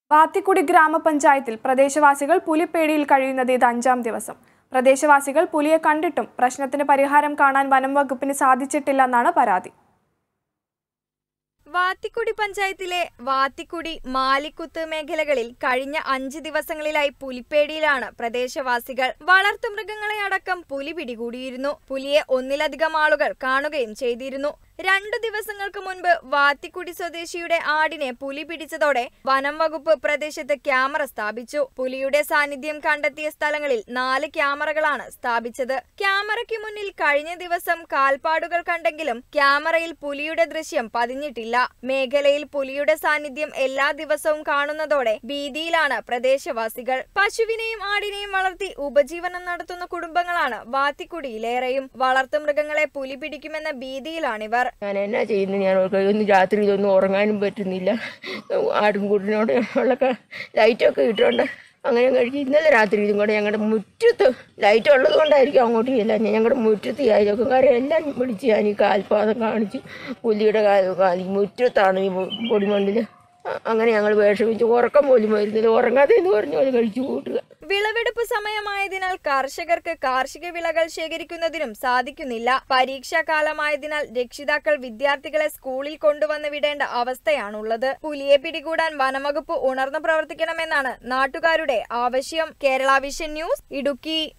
വാത്തിക്കുടി ഗ്രാമപഞ്ചായത്തിൽ പ്രദേശവാസികൾ പുലിപ്പേടിയിൽ കഴിയുന്നത് ഇത് അഞ്ചാം ദിവസം പ്രദേശവാസികൾ പുലിയെ കണ്ടിട്ടും പ്രശ്നത്തിന് പരിഹാരം കാണാൻ വനം വകുപ്പിന് സാധിച്ചിട്ടില്ലെന്നാണ് പരാതി വാത്തിക്കുടി പഞ്ചായത്തിലെ വാത്തിക്കുടി മാലിക്കുത്ത് മേഖലകളിൽ കഴിഞ്ഞ അഞ്ച് ദിവസങ്ങളിലായി പുലിപ്പേടിയിലാണ് പ്രദേശവാസികൾ വളർത്തുമൃഗങ്ങളെ അടക്കം പുലി പിടികൂടിയിരുന്നു പുലിയെ ഒന്നിലധികം ആളുകൾ കാണുകയും ചെയ്തിരുന്നു രണ്ടു ദിവസങ്ങൾക്ക് മുൻപ് വാത്തിക്കുടി സ്വദേശിയുടെ ആടിനെ പുലി പിടിച്ചതോടെ വനം വകുപ്പ് പ്രദേശത്ത് ക്യാമറ സ്ഥാപിച്ചു പുലിയുടെ സാന്നിധ്യം കണ്ടെത്തിയ സ്ഥലങ്ങളിൽ നാല് ക്യാമറകളാണ് സ്ഥാപിച്ചത് ക്യാമറയ്ക്ക് മുന്നിൽ കഴിഞ്ഞ ദിവസം കാൽപ്പാടുകൾ കണ്ടെങ്കിലും ക്യാമറയിൽ പുലിയുടെ ദൃശ്യം പതിഞ്ഞിട്ടില്ല മേഖലയിൽ പുലിയുടെ സാന്നിധ്യം എല്ലാ ദിവസവും കാണുന്നതോടെ ഭീതിയിലാണ് പ്രദേശവാസികൾ പശുവിനെയും ആടിനെയും വളർത്തി ഉപജീവനം നടത്തുന്ന കുടുംബങ്ങളാണ് വാത്തിക്കുടിയിലേറെയും വളർത്തുമൃഗങ്ങളെ പുലി പിടിക്കുമെന്ന ഭീതിയിലാണിവർ ഞാൻ എന്നാ ചെയ്യുന്നു ഞാൻ ഒന്ന് രാത്രി ഇതൊന്നും ഉറങ്ങാനും പറ്റുന്നില്ല ആടും കൂട്ടിനോട് ഉള്ള ലൈറ്റൊക്കെ ഇട്ടുകൊണ്ട് അങ്ങനെ കഴിച്ച് ഇന്നലെ രാത്രി ഇതും കൂടെ ഞങ്ങളുടെ മുറ്റത്ത് ലൈറ്റ് ഉള്ളത് കൊണ്ടായിരിക്കും അങ്ങോട്ട് ചെല്ല ഞങ്ങളുടെ മുറ്റത്ത് ഈ അയൽവക്കക്കാരെ എല്ലാം വിളിച്ച് ഞാൻ ഈ കാൽപാദം കാണിച്ചു പുലിയുടെ കാൽ കാലി മുറ്റത്താണ് ഈ പൊടിമണ്ണിൽ അങ്ങനെ ഞങ്ങൾ വിഷമിച്ച് ഉറക്കം പോലും വരുന്നില്ല ഉറങ്ങാതെ എന്ന് പറഞ്ഞു അത് കഴിച്ചു കൂട്ടുക വിളവെടുപ്പ് സമയമായതിനാൽ കർഷകർക്ക് കാർഷിക വിളകൾ ശേഖരിക്കുന്നതിനും സാധിക്കുന്നില്ല പരീക്ഷാ കാലമായതിനാൽ രക്ഷിതാക്കൾ വിദ്യാർത്ഥികളെ സ്കൂളിൽ കൊണ്ടുവന്ന് വിടേണ്ട അവസ്ഥയാണുള്ളത് പുലിയെ പിടികൂടാൻ വനംവകുപ്പ് ഉണർന്നു പ്രവർത്തിക്കണമെന്നാണ് നാട്ടുകാരുടെ ആവശ്യം കേരള വിഷൻ ന്യൂസ് ഇടുക്കി